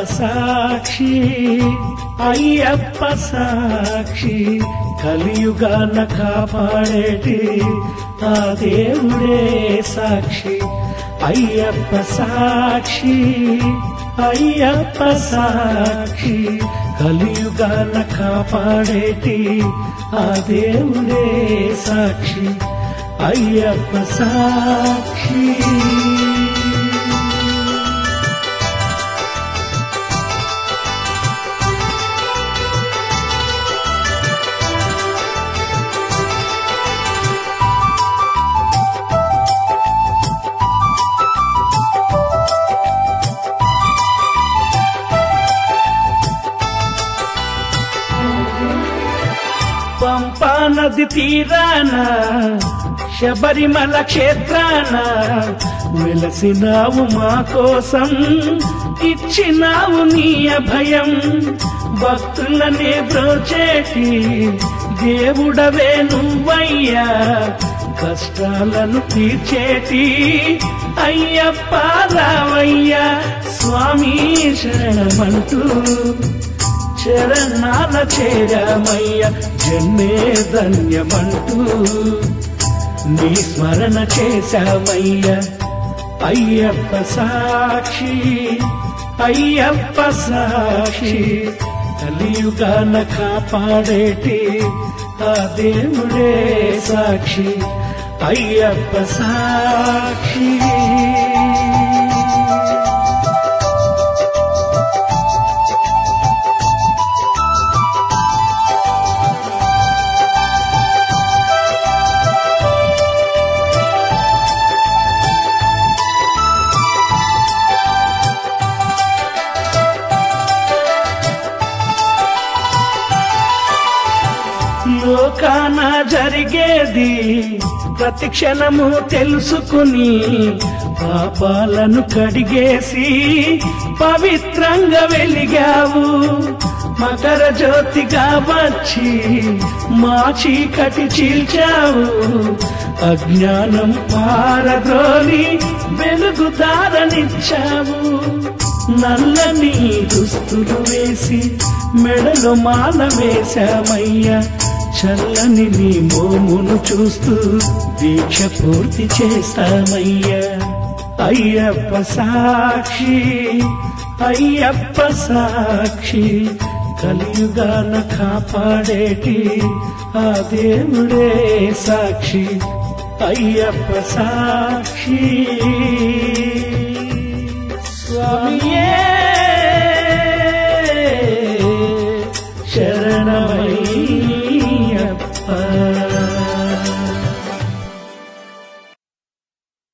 సాక్షి అయ్యప్ప సాక్షి కలియుగాన కాపాడేటి ఆ దేవుడే సాక్షి అయ్యప్ప సాక్షి అయ్యప్ప సాక్షి కలియుగాన కాపాడేటి ఆ దేవుడే సాక్షి అయ్యప్ప సాక్షి పంపా నది తీరాన శబరిమల క్షేత్రాన వెలసినావు మా కోసం ఇచ్చినావు నీ అభయం భక్తులనే బ్రోచేటి దేవుడవే నువ్వయ్యా కష్టాలను తీర్చేటి అయ్యప్ప రావయ్యా స్వామి శరణమంటూ చరణాల చేరమయ్య జన్మే ధన్యమంటూ నీ స్మరణ చేశామయ్య అయ్యప్ప సాక్షి అయ్యప్ప సాక్షి కలియుగాన కాపాడేటి ఆ దేవుడే సాక్షి అయ్యప్ప సాక్షి లోకాన జరిగేది ప్రతి క్షణము తెలుసుకుని పాపాలను కడిగేసి పవిత్రంగా వెలిగావు మకర జ్యోతిగా వచ్చి మా చీకటి చీల్చావు అజ్ఞానం పారద్రోలి వెలుగుదారనిచ్చావు నల్లని దుస్తులు వేసి మెడలో మాల వేశామయ్యా చల్లని నీ మోమును చూస్తూ దీక్ష పూర్తి చేశామయ్యా అయ్యప్ప సాక్షి అయ్యప్ప సాక్షి కలియుగాన కాపాడేటి ఆ దేవుడే సాక్షి అయ్యప్ప సాక్షి స్వామియే